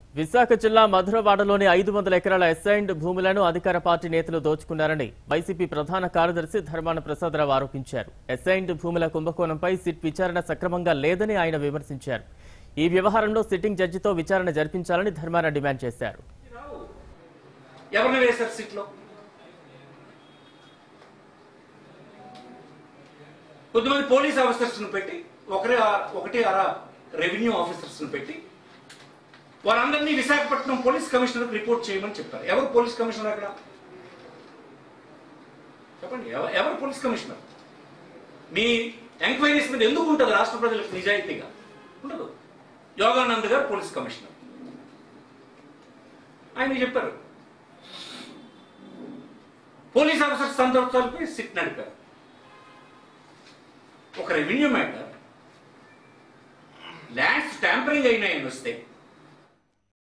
విశాఖ జిల్లా మధురవాడలోని ఐదు వందల ఎకరాల ఎస్ఐండ్ భూములను అధికార పార్టీ నేతలు దోచుకున్నారని వైసీపీ ప్రధాన కార్యదర్శి ధర్మాన ప్రసాదరావు ఆరోపించారు ఎస్ఐండ్ భూముల కుంభకోణంపై సిట్ విచారణ సక్రమంగా లేదని ఆయన విమర్శించారు ఈ వ్యవహారంలో సిట్టింగ్ జడ్జితో విచారణ జరిపించాలని ధర్మాన డిమాండ్ చేశారు ఎవరిని వేశారు సీట్లో కొద్దిమంది పోలీస్ ఆఫీసర్స్ని పెట్టి ఒకరే ఒకటి అర రెవెన్యూ ఆఫీసర్స్ని పెట్టి వారందరినీ విశాఖపట్నం పోలీస్ కమిషనర్కి రిపోర్ట్ చేయమని చెప్పారు ఎవరు పోలీస్ కమిషనర్ అక్కడ చెప్పండి ఎవ- ఎవరు పోలీస్ కమిషనర్ మీ ఎంక్వైరీస్ మీద ఎందుకు ఉంటుంది రాష్ట్ర ప్రజలకు నిజాయితీగా ఉండదు యోగానంద్ గారు పోలీస్ కమిషనర్ ఆయన చెప్పారు పోలీస్ ఆఫీసర్ సందర్భాలపై సిట్ నడిపారు ఒక రెవెన్యూ మ్యాటర్ ల్యాండ్స్ ట్యాంపరింగ్ అయినాయని వస్తే